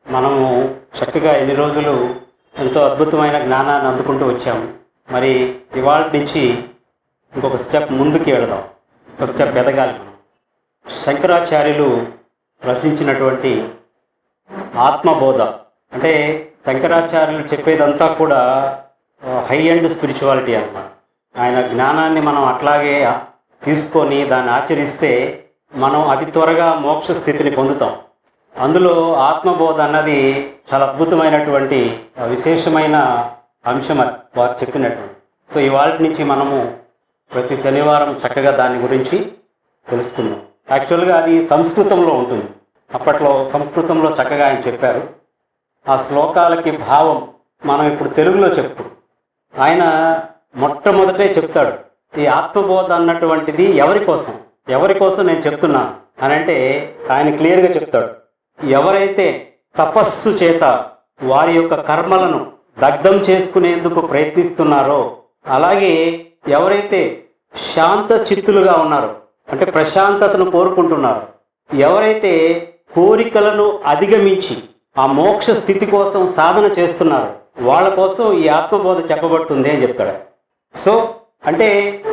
మనము చక్కగా ఎన్ని రోజులు ఎంతో అద్భుతమైన జ్ఞానాన్ని అందుకుంటూ వచ్చాము మరి ఇవాళ నుంచి ఇంకొక స్టెప్ ముందుకు వెళదాం ఒక స్టెప్ ఎదగాలి మనం శంకరాచార్యులు రచించినటువంటి ఆత్మబోధ అంటే శంకరాచార్యులు చెప్పేదంతా కూడా హై అండ్ స్పిరిచువాలిటీ అన్నమాట ఆయన జ్ఞానాన్ని మనం అట్లాగే తీసుకొని దాన్ని ఆచరిస్తే మనం అతి త్వరగా మోక్ష స్థితిని పొందుతాం అందులో ఆత్మబోధ అన్నది చాలా అద్భుతమైనటువంటి ఆ, విశేషమైన అంశం అది వారు చెప్పినట్టు సో ఇవాళ నుంచి మనము ప్రతి శనివారం చక్కగా దాని గురించి తెలుస్తున్నాం యాక్చువల్గా అది సంస్కృతంలో ఉంటుంది అప్పట్లో సంస్కృతంలో చక్కగా ఆయన చెప్పారు ఆ శ్లోకాలకి భావం మనం ఇప్పుడు తెలుగులో చెప్పు ఆయన మొట్టమొదటే చెప్తాడు ఈ ఆత్మబోధ అన్నటువంటిది ఎవరి కోసం ఎవరి కోసం నేను చెప్తున్నాను అని అంటే ఆయన క్లియర్గా చెప్తాడు ఎవరైతే తపస్సు చేత వారి యొక్క కర్మలను దగ్ధం చేసుకునేందుకు ప్రయత్నిస్తున్నారో అలాగే ఎవరైతే శాంత చిత్తులుగా ఉన్నారో అంటే ప్రశాంతతను కోరుకుంటున్నారో ఎవరైతే కోరికలను అధిగమించి ఆ మోక్ష స్థితి కోసం సాధన చేస్తున్నారు వాళ్ళ కోసం ఈ ఆత్మబోధ చెప్పబడుతుంది అని చెప్తాడు సో అంటే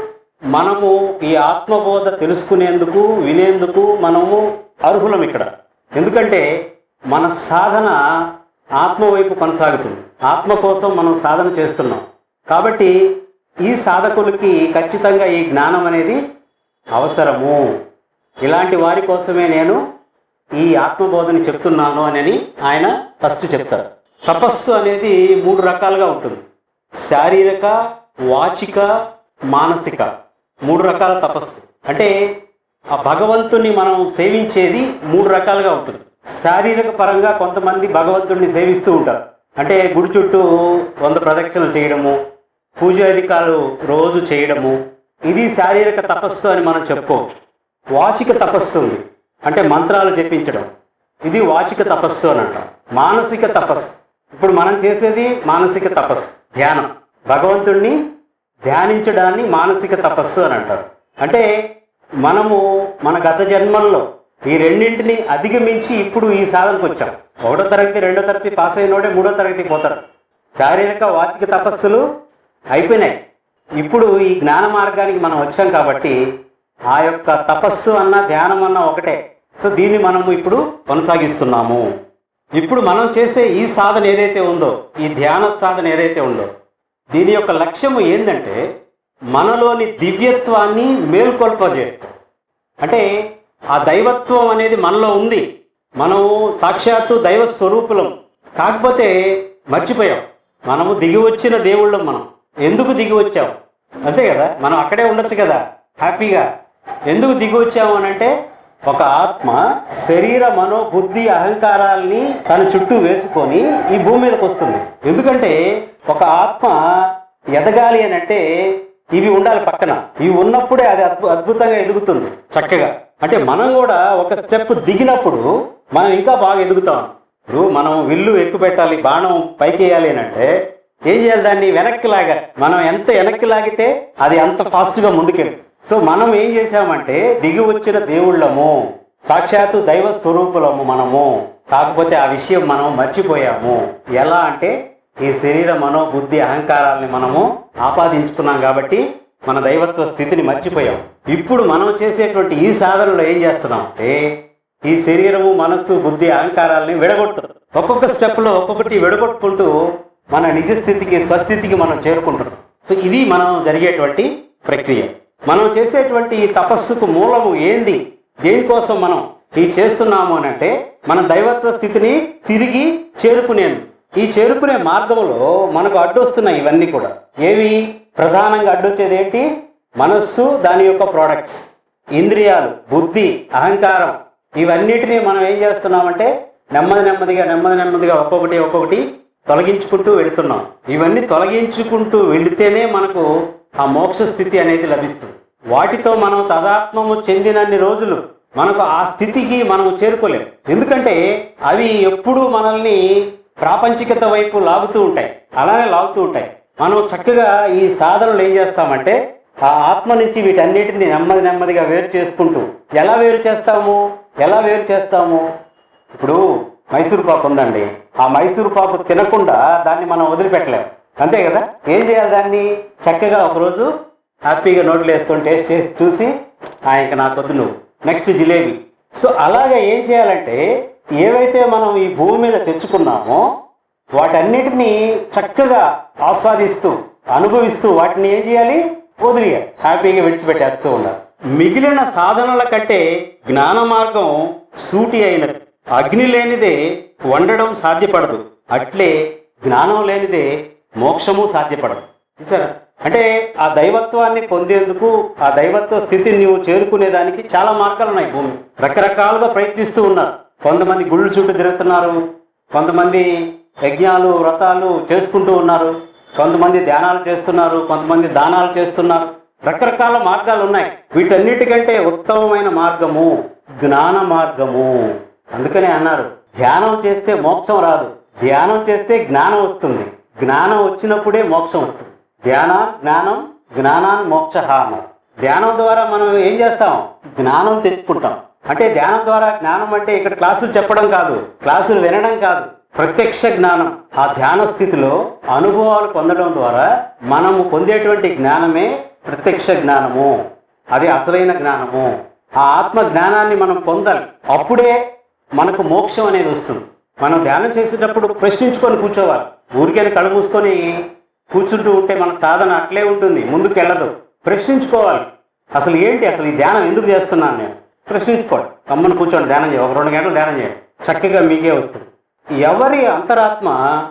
మనము ఈ ఆత్మబోధ తెలుసుకునేందుకు వినేందుకు మనము అర్హులం ఇక్కడ ఎందుకంటే మన సాధన ఆత్మ వైపు కొనసాగుతుంది ఆత్మ కోసం మనం సాధన చేస్తున్నాం కాబట్టి ఈ సాధకులకి ఖచ్చితంగా ఈ జ్ఞానం అనేది అవసరము ఇలాంటి వారి కోసమే నేను ఈ ఆత్మబోధని చెప్తున్నాను అని ఆయన ఫస్ట్ చెప్తారు తపస్సు అనేది మూడు రకాలుగా ఉంటుంది శారీరక వాచిక మానసిక మూడు రకాల తపస్సు అంటే ఆ భగవంతుని మనం సేవించేది మూడు రకాలుగా ఉంటుంది శారీరక పరంగా కొంతమంది భగవంతుడిని సేవిస్తూ ఉంటారు అంటే గుడి చుట్టూ వంద ప్రదక్షిణలు చేయడము పూజాధికారులు రోజు చేయడము ఇది శారీరక తపస్సు అని మనం చెప్పుకోవచ్చు వాచిక తపస్సు ఉంది అంటే మంత్రాలు జపించడం ఇది వాచిక తపస్సు అని అంటాం మానసిక తపస్సు ఇప్పుడు మనం చేసేది మానసిక తపస్సు ధ్యానం భగవంతుణ్ణి ధ్యానించడాన్ని మానసిక తపస్సు అని అంటారు అంటే మనము మన గత జన్మల్లో ఈ రెండింటిని అధిగమించి ఇప్పుడు ఈ సాధనకు వచ్చాం ఒకటో తరగతి రెండో తరగతి పాస్ అయినోడే మూడో తరగతి పోతారు శారీరక వాచిక తపస్సులు అయిపోయినాయి ఇప్పుడు ఈ జ్ఞాన మార్గానికి మనం వచ్చాం కాబట్టి ఆ యొక్క తపస్సు అన్న ధ్యానం అన్న ఒకటే సో దీన్ని మనము ఇప్పుడు కొనసాగిస్తున్నాము ఇప్పుడు మనం చేసే ఈ సాధన ఏదైతే ఉందో ఈ ధ్యాన సాధన ఏదైతే ఉందో దీని యొక్క లక్ష్యము ఏంటంటే మనలోని దివ్యత్వాన్ని మేల్కొల్పజేయడం అంటే ఆ దైవత్వం అనేది మనలో ఉంది మనం సాక్షాత్తు దైవ స్వరూపులం కాకపోతే మర్చిపోయాం మనము దిగి వచ్చిన దేవుళ్ళం మనం ఎందుకు దిగి వచ్చాం అంతే కదా మనం అక్కడే ఉండొచ్చు కదా హ్యాపీగా ఎందుకు దిగి వచ్చాము అని అంటే ఒక ఆత్మ శరీర మనో బుద్ధి అహంకారాల్ని తన చుట్టూ వేసుకొని ఈ భూమి మీదకి వస్తుంది ఎందుకంటే ఒక ఆత్మ ఎదగాలి అని అంటే ఇవి ఉండాలి పక్కన ఇవి ఉన్నప్పుడే అది అద్భు అద్భుతంగా ఎదుగుతుంది చక్కగా అంటే మనం కూడా ఒక స్టెప్ దిగినప్పుడు మనం ఇంకా బాగా ఎదుగుతాం ఇప్పుడు మనం విల్లు ఎక్కువ పెట్టాలి బాణం పైకి వేయాలి అని అంటే ఏం చేయాలి దాన్ని వెనక్కి లాగా మనం ఎంత వెనక్కి లాగితే అది అంత ఫాస్ట్గా ముందుకెళ్ళి సో మనం ఏం చేసామంటే దిగి వచ్చిన దేవుళ్ళము సాక్షాత్తు దైవ స్వరూపులము మనము కాకపోతే ఆ విషయం మనం మర్చిపోయాము ఎలా అంటే ఈ శరీర మనో బుద్ధి అహంకారాలని మనము ఆపాదించుకున్నాం కాబట్టి మన దైవత్వ స్థితిని మర్చిపోయాం ఇప్పుడు మనం చేసేటువంటి ఈ సాధనలో ఏం చేస్తున్నాం అంటే ఈ శరీరము మనస్సు బుద్ధి అహంకారాలని విడగొడుతున్నాం ఒక్కొక్క స్టెప్లో ఒక్కొక్కటి విడగొట్టుకుంటూ మన నిజ స్థితికి స్వస్థితికి మనం చేరుకుంటున్నాం సో ఇది మనం జరిగేటువంటి ప్రక్రియ మనం చేసేటువంటి ఈ తపస్సుకు మూలము ఏంది దేనికోసం మనం ఈ చేస్తున్నాము అని అంటే మన దైవత్వ స్థితిని తిరిగి చేరుకునేందుకు ఈ చేరుకునే మార్గంలో మనకు అడ్డొస్తున్నాయి ఇవన్నీ కూడా ఏవి ప్రధానంగా అడ్డొచ్చేది ఏంటి మనస్సు దాని యొక్క ప్రోడక్ట్స్ ఇంద్రియాలు బుద్ధి అహంకారం ఇవన్నిటినీ మనం ఏం చేస్తున్నామంటే నెమ్మది నెమ్మదిగా నెమ్మది నెమ్మదిగా ఒక్కొక్కటి ఒక్కొక్కటి తొలగించుకుంటూ వెళుతున్నాం ఇవన్నీ తొలగించుకుంటూ వెళితేనే మనకు ఆ మోక్ష స్థితి అనేది లభిస్తుంది వాటితో మనం తదాత్మము చెందినన్ని రోజులు మనకు ఆ స్థితికి మనం చేరుకోలేం ఎందుకంటే అవి ఎప్పుడూ మనల్ని ప్రాపంచికత వైపు లాగుతూ ఉంటాయి అలానే లాగుతూ ఉంటాయి మనం చక్కగా ఈ సాధనలు ఏం చేస్తామంటే ఆ ఆత్మ నుంచి వీటన్నిటిని నెమ్మది నెమ్మదిగా వేరు చేసుకుంటూ ఎలా వేరు చేస్తాము ఎలా వేరు చేస్తాము ఇప్పుడు మైసూర్ పాకు ఉందండి ఆ మైసూర్ పాకు తినకుండా దాన్ని మనం వదిలిపెట్టలేం అంతే కదా ఏం చేయాలి దాన్ని చక్కగా ఒకరోజు హ్యాపీగా నోట్లో వేసుకొని టేస్ట్ చేసి చూసి "ఆ, ఇంక నాకు వద్దు నువ్వు నెక్స్ట్ జిలేబీ సో అలాగే ఏం చేయాలంటే ఏవైతే మనం ఈ భూమి మీద తెచ్చుకున్నామో వాటన్నిటినీ చక్కగా ఆస్వాదిస్తూ అనుభవిస్తూ వాటిని ఏం చేయాలి వదిలేయాలి హ్యాపీగా విడిచిపెట్టేస్తూ ఉండాలి మిగిలిన సాధనల కంటే జ్ఞాన మార్గం సూటి అయినది అగ్ని లేనిదే వండడం సాధ్యపడదు అట్లే జ్ఞానం లేనిదే మోక్షము సాధ్యపడదు చూసారా అంటే ఆ దైవత్వాన్ని పొందేందుకు ఆ దైవత్వ స్థితిని నువ్వు చేరుకునేదానికి చాలా మార్గాలు ఉన్నాయి భూమి రకరకాలుగా ప్రయత్నిస్తూ ఉన్నారు కొంతమంది గుళ్ళు చుట్టూ తిరుగుతున్నారు కొంతమంది యజ్ఞాలు వ్రతాలు చేసుకుంటూ ఉన్నారు కొంతమంది ధ్యానాలు చేస్తున్నారు కొంతమంది దానాలు చేస్తున్నారు రకరకాల మార్గాలు ఉన్నాయి వీటన్నిటికంటే ఉత్తమమైన మార్గము జ్ఞాన మార్గము అందుకనే అన్నారు ధ్యానం చేస్తే మోక్షం రాదు ధ్యానం చేస్తే జ్ఞానం వస్తుంది జ్ఞానం వచ్చినప్పుడే మోక్షం వస్తుంది ధ్యాన జ్ఞానం జ్ఞానాన్ మోక్ష అన్నారు ధ్యానం ద్వారా మనం ఏం చేస్తాం జ్ఞానం తెచ్చుకుంటాం అంటే ధ్యానం ద్వారా జ్ఞానం అంటే ఇక్కడ క్లాసులు చెప్పడం కాదు క్లాసులు వినడం కాదు ప్రత్యక్ష జ్ఞానం ఆ ధ్యాన స్థితిలో అనుభవాలు పొందడం ద్వారా మనము పొందేటువంటి జ్ఞానమే ప్రత్యక్ష జ్ఞానము అది అసలైన జ్ఞానము ఆ ఆత్మ జ్ఞానాన్ని మనం పొందాలి అప్పుడే మనకు మోక్షం అనేది వస్తుంది మనం ధ్యానం చేసేటప్పుడు ప్రశ్నించుకొని కూర్చోవాలి ఊరికే కళ్ళు మూసుకొని కూర్చుంటూ ఉంటే మన సాధన అట్లే ఉంటుంది ముందుకు వెళ్ళదు ప్రశ్నించుకోవాలి అసలు ఏంటి అసలు ఈ ధ్యానం ఎందుకు చేస్తున్నాను నేను ప్రశ్నించుకోండి కమ్మని కూర్చోండి ధ్యానం చేయండి ఒక రెండు గంటలు ధ్యానం చేయండి చక్కగా మీకే వస్తుంది ఎవరి అంతరాత్మ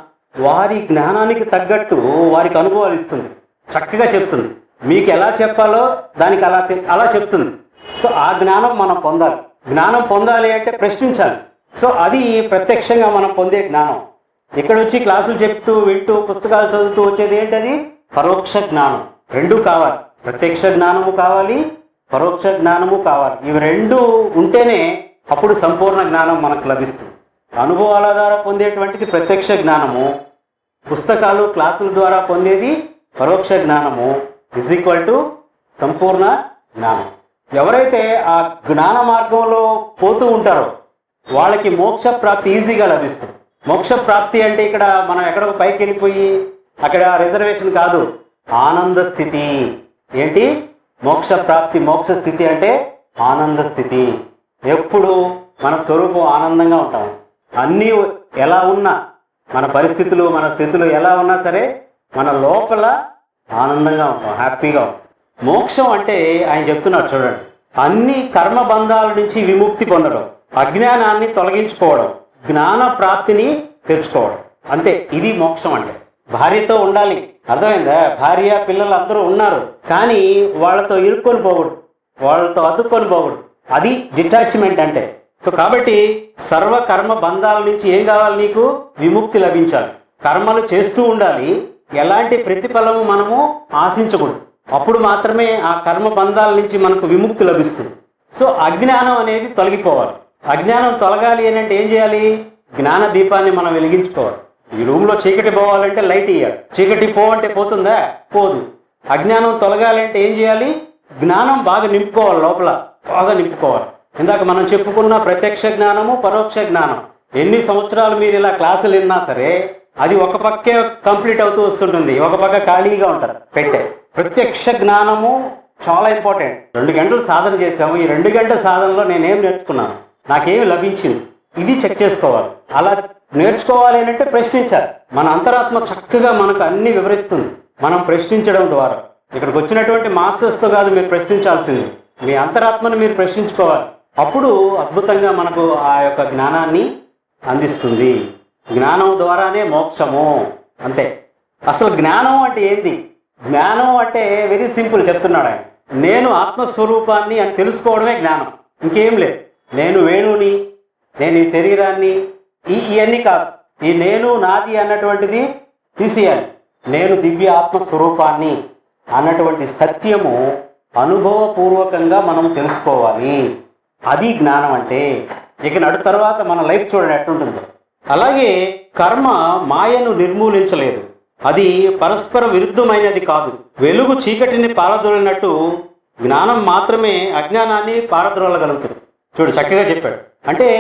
వారి జ్ఞానానికి తగ్గట్టు వారికి అనుభవాలు ఇస్తుంది చక్కగా చెప్తుంది మీకు ఎలా చెప్పాలో దానికి అలా తె- అలా చెప్తుంది సో ఆ జ్ఞానం మనం పొందాలి జ్ఞానం పొందాలి అంటే ప్రశ్నించాలి సో అది ప్రత్యక్షంగా మనం పొందే జ్ఞానం ఇక్కడ వచ్చి క్లాసులు చెప్తూ వింటూ పుస్తకాలు చదువుతూ వచ్చేది ఏంటది పరోక్ష జ్ఞానం రెండూ కావాలి ప్రత్యక్ష జ్ఞానము కావాలి పరోక్ష జ్ఞానము కావాలి ఇవి రెండు ఉంటేనే అప్పుడు సంపూర్ణ జ్ఞానం మనకు లభిస్తుంది అనుభవాల ద్వారా పొందేటువంటిది ప్రత్యక్ష జ్ఞానము పుస్తకాలు క్లాసుల ద్వారా పొందేది పరోక్ష జ్ఞానము ఇజ్ ఈక్వల్ టు సంపూర్ణ జ్ఞానం ఎవరైతే ఆ జ్ఞాన మార్గంలో పోతూ ఉంటారో వాళ్ళకి మోక్ష ప్రాప్తి ఈజీగా లభిస్తుంది మోక్ష ప్రాప్తి అంటే ఇక్కడ మనం ఎక్కడో పైకి వెళ్ళిపోయి అక్కడ రిజర్వేషన్ కాదు ఆనంద స్థితి ఏంటి మోక్ష ప్రాప్తి మోక్ష స్థితి అంటే ఆనంద స్థితి ఎప్పుడు మన స్వరూపం ఆనందంగా ఉంటాం అన్నీ ఎలా ఉన్నా మన పరిస్థితులు మన స్థితులు ఎలా ఉన్నా సరే మన లోపల ఆనందంగా ఉంటాం హ్యాపీగా ఉంటాం మోక్షం అంటే ఆయన చెప్తున్నాడు చూడండి అన్ని కర్మ బంధాల నుంచి విముక్తి పొందడం అజ్ఞానాన్ని తొలగించుకోవడం జ్ఞాన ప్రాప్తిని తెచ్చుకోవడం అంతే ఇది మోక్షం అంటే భార్యతో ఉండాలి అర్థమైందా భార్య పిల్లలు అందరూ ఉన్నారు కానీ వాళ్ళతో ఇరుక్కొని పోకూడదు వాళ్ళతో అతుక్కొని పోకూడదు అది డిటాచ్మెంట్ అంటే సో కాబట్టి సర్వ కర్మ బంధాల నుంచి ఏం కావాలి నీకు విముక్తి లభించాలి కర్మలు చేస్తూ ఉండాలి ఎలాంటి ప్రతిఫలము మనము ఆశించకూడదు అప్పుడు మాత్రమే ఆ కర్మ బంధాల నుంచి మనకు విముక్తి లభిస్తుంది సో అజ్ఞానం అనేది తొలగిపోవాలి అజ్ఞానం తొలగాలి అని అంటే ఏం చేయాలి జ్ఞాన దీపాన్ని మనం వెలిగించుకోవాలి ఈ రూమ్లో చీకటి పోవాలంటే లైట్ ఇవ్వాలి చీకటి పో అంటే పోతుందా పోదు అజ్ఞానం తొలగాలి అంటే ఏం చేయాలి జ్ఞానం బాగా నింపుకోవాలి లోపల బాగా నింపుకోవాలి ఇందాక మనం చెప్పుకున్న ప్రత్యక్ష జ్ఞానము పరోక్ష జ్ఞానం ఎన్ని సంవత్సరాలు మీరు ఇలా క్లాసులు విన్నా సరే అది ఒక పక్కే కంప్లీట్ అవుతూ వస్తుంటుంది ఒక పక్క ఖాళీగా ఉంటారు పెట్టే ప్రత్యక్ష జ్ఞానము చాలా ఇంపార్టెంట్ రెండు గంటలు సాధన చేసాము ఈ రెండు గంటల సాధనలో నేనేం నేర్చుకున్నాను నాకేమి లభించింది ఇది చెక్ చేసుకోవాలి అలా నేర్చుకోవాలి అని అంటే ప్రశ్నించాలి మన అంతరాత్మ చక్కగా మనకు అన్ని వివరిస్తుంది మనం ప్రశ్నించడం ద్వారా ఇక్కడికి వచ్చినటువంటి మాస్టర్స్తో కాదు మీరు ప్రశ్నించాల్సింది మీ అంతరాత్మను మీరు ప్రశ్నించుకోవాలి అప్పుడు అద్భుతంగా మనకు ఆ యొక్క జ్ఞానాన్ని అందిస్తుంది జ్ఞానం ద్వారానే మోక్షము అంతే అసలు జ్ఞానం అంటే ఏంది జ్ఞానం అంటే వెరీ సింపుల్ చెప్తున్నాడు ఆయన నేను ఆత్మస్వరూపాన్ని అని తెలుసుకోవడమే జ్ఞానం ఇంకేం లేదు నేను వేణుని నేను ఈ శరీరాన్ని ఈ ఇవన్నీ కాదు ఈ నేను నాది అన్నటువంటిది తీసేయాలి నేను దివ్య ఆత్మస్వరూపాన్ని అన్నటువంటి సత్యము అనుభవపూర్వకంగా మనం తెలుసుకోవాలి అది జ్ఞానం అంటే ఇక నడు తర్వాత మన లైఫ్ చూడండి ఎట్టుంటుందో అలాగే కర్మ మాయను నిర్మూలించలేదు అది పరస్పర విరుద్ధమైనది కాదు వెలుగు చీకటిని పారదోలినట్టు జ్ఞానం మాత్రమే అజ్ఞానాన్ని పారద్రోలగలుగుతుంది చూడు చక్కగా చెప్పాడు అంటే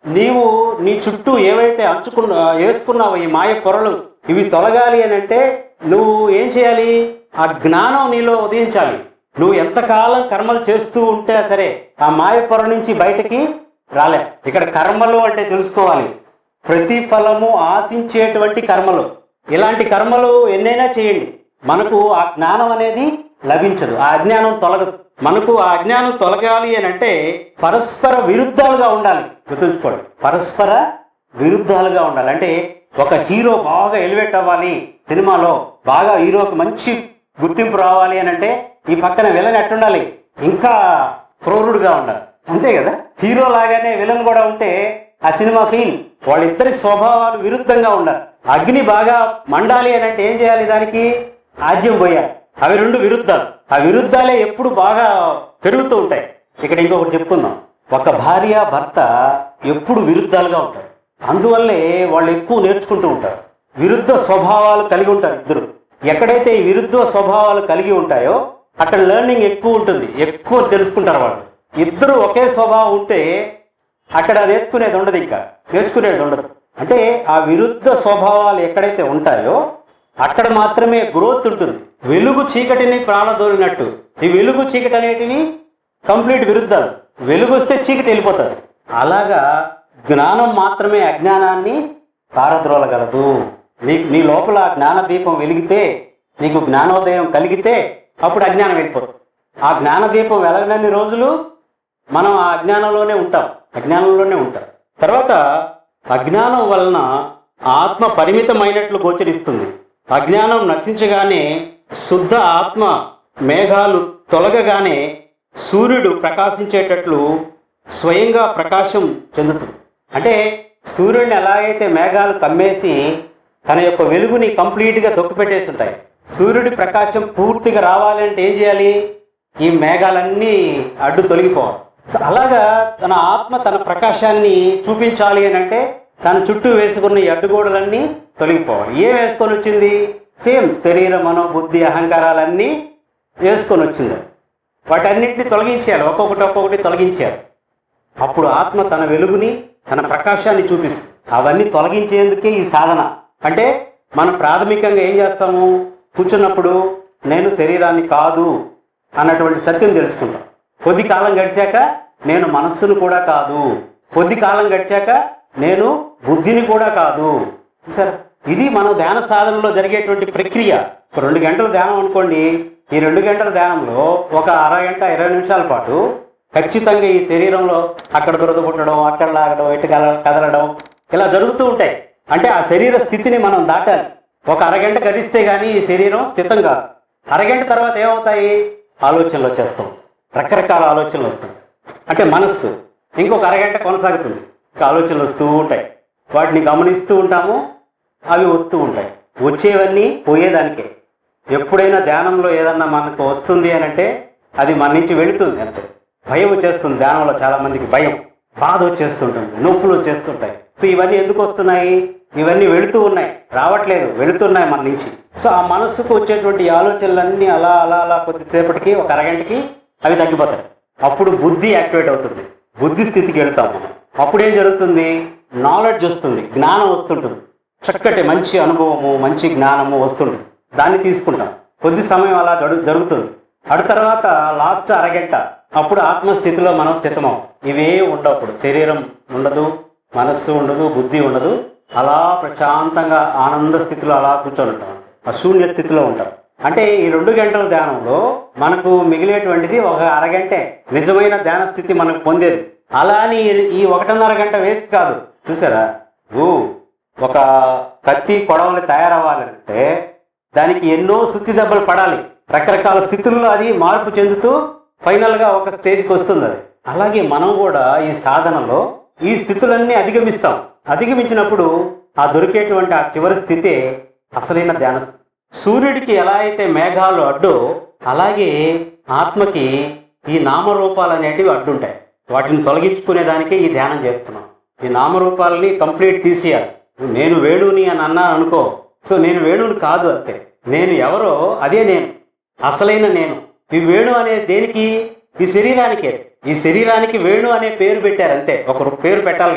నీవు నీ చుట్టూ ఏవైతే అంచుకున్న వేసుకున్నావో ఈ మాయ పొరలు ఇవి తొలగాలి అని అంటే నువ్వు ఏం చేయాలి ఆ జ్ఞానం నీలో ఉదయించాలి నువ్వు ఎంతకాలం కర్మలు చేస్తూ ఉంటే సరే ఆ మాయ పొర నుంచి బయటకి రాలే ఇక్కడ కర్మలు అంటే తెలుసుకోవాలి ప్రతిఫలము ఆశించేటువంటి కర్మలు ఇలాంటి కర్మలు ఎన్నైనా చేయండి మనకు ఆ జ్ఞానం అనేది లభించదు ఆ అజ్ఞానం తొలగదు మనకు ఆ అజ్ఞానం తొలగాలి అని అంటే పరస్పర విరుద్ధాలుగా ఉండాలి గుర్తుంచుకోండి పరస్పర విరుద్ధాలుగా ఉండాలి అంటే ఒక హీరో బాగా ఎలివేట్ అవ్వాలి సినిమాలో బాగా హీరోకి మంచి గుర్తింపు రావాలి అని అంటే ఈ పక్కన విలన్ ఎట్టుండాలి ఇంకా క్రూరుడుగా ఉండాలి అంతే కదా హీరో లాగానే విలన్ కూడా ఉంటే ఆ సినిమా ఫీల్ వాళ్ళిద్దరి స్వభావాలు విరుద్ధంగా ఉండాలి అగ్ని బాగా మండాలి అని అంటే ఏం చేయాలి దానికి ఆజ్యం పోయాలి అవి రెండు విరుద్ధాలు ఆ విరుద్ధాలే ఎప్పుడు బాగా పెరుగుతూ ఉంటాయి ఇక్కడ ఇంకొకటి చెప్పుకుందాం ఒక భార్య భర్త ఎప్పుడు విరుద్ధాలుగా ఉంటారు అందువల్లే వాళ్ళు ఎక్కువ నేర్చుకుంటూ ఉంటారు విరుద్ధ స్వభావాలు కలిగి ఉంటారు ఇద్దరు ఎక్కడైతే ఈ విరుద్ధ స్వభావాలు కలిగి ఉంటాయో అక్కడ లెర్నింగ్ ఎక్కువ ఉంటుంది ఎక్కువ తెలుసుకుంటారు వాళ్ళు ఇద్దరు ఒకే స్వభావం ఉంటే అక్కడ నేర్చుకునేది ఉండదు ఇంకా నేర్చుకునేది ఉండదు అంటే ఆ విరుద్ధ స్వభావాలు ఎక్కడైతే ఉంటాయో అక్కడ మాత్రమే గ్రోత్ ఉంటుంది వెలుగు చీకటిని ప్రాణదోలినట్టు ఈ వెలుగు చీకటి అనేటివి కంప్లీట్ విరుద్ధాలు వెలుగు వస్తే చీకటి వెళ్ళిపోతుంది అలాగా జ్ఞానం మాత్రమే అజ్ఞానాన్ని పారద్రోలగలదు నీ నీ లోపల ఆ జ్ఞాన దీపం వెలిగితే నీకు జ్ఞానోదయం కలిగితే అప్పుడు అజ్ఞానం వెళ్ళిపోతుంది ఆ జ్ఞాన దీపం వెలగనన్ని రోజులు మనం ఆ అజ్ఞానంలోనే ఉంటాం అజ్ఞానంలోనే ఉంటాం తర్వాత అజ్ఞానం వలన ఆత్మ పరిమితమైనట్లు గోచరిస్తుంది అజ్ఞానం నశించగానే శుద్ధ ఆత్మ మేఘాలు తొలగగానే సూర్యుడు ప్రకాశించేటట్లు స్వయంగా ప్రకాశం చెందుతుంది అంటే సూర్యుడిని ఎలాగైతే మేఘాలు కమ్మేసి తన యొక్క వెలుగుని కంప్లీట్గా తొక్కిపెట్టేస్తుంటాయి సూర్యుడి ప్రకాశం పూర్తిగా రావాలంటే ఏం చేయాలి ఈ మేఘాలన్నీ అడ్డు తొలగిపోవాలి సో అలాగా తన ఆత్మ తన ప్రకాశాన్ని చూపించాలి అని అంటే తన చుట్టూ వేసుకున్న ఈ అడ్డుగోడలన్నీ తొలగిపోవాలి ఏం వేసుకొని వచ్చింది సేమ్ శరీర మనోబుద్ధి అహంకారాలన్నీ వేసుకొని వచ్చింది వాటన్నిటిని తొలగించేయాలి ఒక్కొక్కటి ఒక్కొక్కటి తొలగించేయాలి అప్పుడు ఆత్మ తన వెలుగుని తన ప్రకాశాన్ని చూపిస్తుంది అవన్నీ తొలగించేందుకే ఈ సాధన అంటే మనం ప్రాథమికంగా ఏం చేస్తాము కూర్చున్నప్పుడు నేను శరీరాన్ని కాదు అన్నటువంటి సత్యం తెలుసుకుంటాం కొద్ది కాలం గడిచాక నేను మనస్సును కూడా కాదు కొద్ది కాలం గడిచాక నేను బుద్ధిని కూడా కాదు సరే ఇది మన ధ్యాన సాధనలో జరిగేటువంటి ప్రక్రియ ఒక రెండు గంటల ధ్యానం అనుకోండి ఈ రెండు గంటల ధ్యానంలో ఒక అరగంట ఇరవై నిమిషాల పాటు ఖచ్చితంగా ఈ శరీరంలో అక్కడ దురద పుట్టడం అక్కడ లాగడం ఇటు కల- కదలడం ఇలా జరుగుతూ ఉంటాయి అంటే ఆ శరీర స్థితిని మనం దాటాలి ఒక అరగంట గడిస్తే కానీ ఈ శరీరం స్థితం కాదు అరగంట తర్వాత ఏమవుతాయి ఆలోచనలు వచ్చేస్తాం రకరకాల ఆలోచనలు వస్తాయి అంటే మనస్సు ఇంకొక అరగంట కొనసాగుతుంది ఇంకా ఆలోచనలు వస్తూ ఉంటాయి వాటిని గమనిస్తూ ఉంటాము అవి వస్తూ ఉంటాయి వచ్చేవన్నీ పోయేదానికే ఎప్పుడైనా ధ్యానంలో ఏదన్నా మనకు వస్తుంది అని అంటే అది మన నుంచి వెళుతుంది అంతే భయం వచ్చేస్తుంది ధ్యానంలో చాలా మందికి భయం బాధ వచ్చేస్తుంటుంది నొప్పులు వచ్చేస్తుంటాయి సో ఇవన్నీ ఎందుకు వస్తున్నాయి ఇవన్నీ వెళుతూ ఉన్నాయి రావట్లేదు వెళుతున్నాయి మన నుంచి సో ఆ మనస్సుకు వచ్చేటువంటి ఈ ఆలోచనలన్నీ అలా అలా అలా కొద్దిసేపటికి ఒక అరగంటకి అవి తగ్గిపోతాయి అప్పుడు బుద్ధి యాక్టివేట్ అవుతుంది బుద్ధి స్థితికి వెళ్తాం మనం అప్పుడు ఏం జరుగుతుంది నాలెడ్జ్ వస్తుంది జ్ఞానం వస్తుంటుంది చక్కటి మంచి అనుభవము మంచి జ్ఞానము వస్తుంది దాన్ని తీసుకుంటాం కొద్ది సమయం అలా జరు జరుగుతుంది అటు తర్వాత లాస్ట్ అరగంట అప్పుడు ఆత్మస్థితిలో మనం స్థితమం ఇవే ఉండవు అప్పుడు శరీరం ఉండదు మనస్సు ఉండదు బుద్ధి ఉండదు అలా ప్రశాంతంగా ఆనంద స్థితిలో అలా కూర్చొని ఉంటాం ఆ శూన్య స్థితిలో ఉంటాం అంటే ఈ రెండు గంటల ధ్యానంలో మనకు మిగిలేటువంటిది ఒక అరగంటే నిజమైన ధ్యాన స్థితి మనకు పొందేది అలా అని ఈ- ఈ ఒకటిన్నర గంట వేస్ట్ కాదు చూసారా ఊ ఒక కత్తి కొడవలి తయారవ్వాలంటే దానికి ఎన్నో సుత్తి దెబ్బలు పడాలి రకరకాల స్థితుల్లో అది మార్పు చెందుతూ ఫైనల్గా ఒక స్టేజ్కి వస్తుంది అది అలాగే మనం కూడా ఈ సాధనలో ఈ స్థితులన్నీ అధిగమిస్తాం అధిగమించినప్పుడు ఆ దొరికేటువంటి ఆ చివరి స్థితే అసలైన ధ్యాన స్థితి. సూర్యుడికి ఎలా అయితే మేఘాలు అడ్డో అలాగే ఆత్మకి ఈ నామరూపాలు అనేటివి అడ్డుంటాయి వాటిని తొలగించుకునే దానికే ఈ ధ్యానం చేస్తున్నాం ఈ నామరూపాలని కంప్లీట్ తీసేయాలి నేను వేణుని అని అన్నాను అనుకో సో నేను వేణుని కాదు అంతే నేను ఎవరో అదే నేను అసలైన నేను ఈ వేణు అనే దేనికి ఈ శరీరానికే ఈ శరీరానికి వేణు అనే పేరు పెట్టారు అంతే ఒక పేరు పెట్టాలి కాబట్టి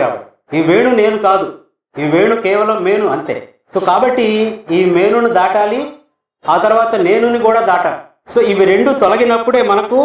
ఈ వేణు నేను కాదు ఈ వేణు కేవలం మేను అంతే సో కాబట్టి ఈ మేనును దాటాలి ఆ తర్వాత నేనుని కూడా దాటాలి సో ఇవి రెండు తొలగినప్పుడే మనకు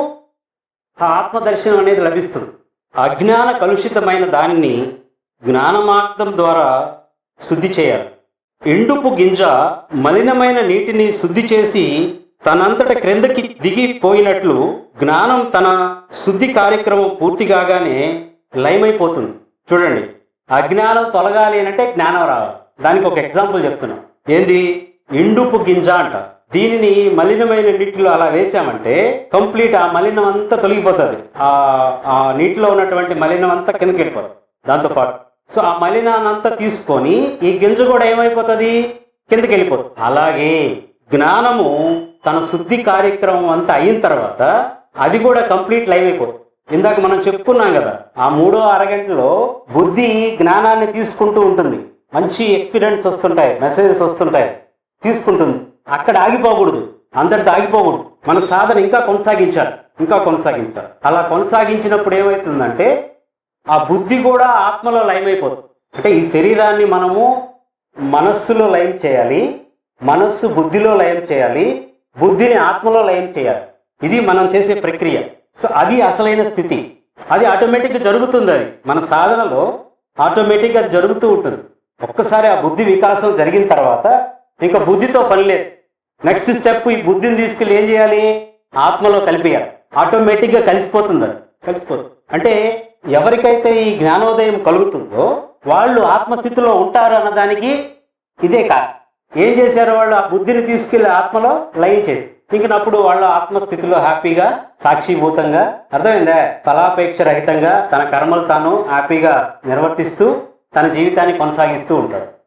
ఆ ఆత్మదర్శనం అనేది లభిస్తుంది అజ్ఞాన కలుషితమైన దానిని జ్ఞానమార్గం ద్వారా శుద్ధి చేయాలి ఎండుపు గింజ మలినమైన నీటిని శుద్ధి చేసి తనంతట క్రిందకి దిగిపోయినట్లు జ్ఞానం తన శుద్ధి కార్యక్రమం పూర్తి కాగానే లయమైపోతుంది చూడండి అజ్ఞానం తొలగాలి అని అంటే జ్ఞానం రావాలి దానికి ఒక ఎగ్జాంపుల్ చెప్తున్నా ఏంది ఎండుపు గింజ అంట దీనిని మలినమైన నీటిలో అలా వేసామంటే కంప్లీట్ ఆ మలినం అంతా తొలగిపోతుంది ఆ ఆ నీటిలో ఉన్నటువంటి మలినం అంతా కిందకి వెళ్ళిపోతుంది దాంతోపాటు సో ఆ మలినాన్నంతా తీసుకొని ఈ గింజ కూడా ఏమైపోతుంది కిందకి వెళ్ళిపోతుంది అలాగే జ్ఞానము తన శుద్ధి కార్యక్రమం అంతా అయిన తర్వాత అది కూడా కంప్లీట్ లైవ్ అయిపోతుంది ఇందాక మనం చెప్పుకున్నాం కదా ఆ మూడో అరగంటలో బుద్ధి జ్ఞానాన్ని తీసుకుంటూ ఉంటుంది మంచి ఎక్స్పీరియన్స్ వస్తుంటాయి మెసేజెస్ వస్తుంటాయి తీసుకుంటుంది అక్కడ ఆగిపోకూడదు అందరితో ఆగిపోకూడదు మన సాధన ఇంకా కొనసాగించాలి ఇంకా కొనసాగించాలి అలా కొనసాగించినప్పుడు ఏమవుతుందంటే ఆ బుద్ధి కూడా ఆత్మలో లయమైపోతుంది అంటే ఈ శరీరాన్ని మనము మనస్సులో లయం చేయాలి మనస్సు బుద్ధిలో లయం చేయాలి బుద్ధిని ఆత్మలో లయం చేయాలి ఇది మనం చేసే ప్రక్రియ సో అది అసలైన స్థితి అది ఆటోమేటిక్గా జరుగుతుంది అది మన సాధనలో ఆటోమేటిక్గా అది జరుగుతూ ఉంటుంది ఒక్కసారి ఆ బుద్ధి వికాసం జరిగిన తర్వాత ఇంకా బుద్ధితో పని లేదు నెక్స్ట్ స్టెప్ ఈ బుద్ధిని తీసుకెళ్ళి ఏం చేయాలి ఆత్మలో కలిపేయాలి ఆటోమేటిక్గా కలిసిపోతుంది అది కలిసిపోతుంది అంటే ఎవరికైతే ఈ జ్ఞానోదయం కలుగుతుందో వాళ్ళు ఆత్మస్థితిలో ఉంటారు అన్నదానికి ఇదే కాదు ఏం చేశారు వాళ్ళు ఆ బుద్ధిని తీసుకెళ్లి ఆత్మలో లయించేది ఇంకనప్పుడు వాళ్ళ ఆత్మస్థితిలో హ్యాపీగా సాక్షిభూతంగా అర్థమైందా ఫలాపేక్ష రహితంగా తన కర్మలు తాను హ్యాపీగా నిర్వర్తిస్తూ తన జీవితాన్ని కొనసాగిస్తూ ఉంటాడు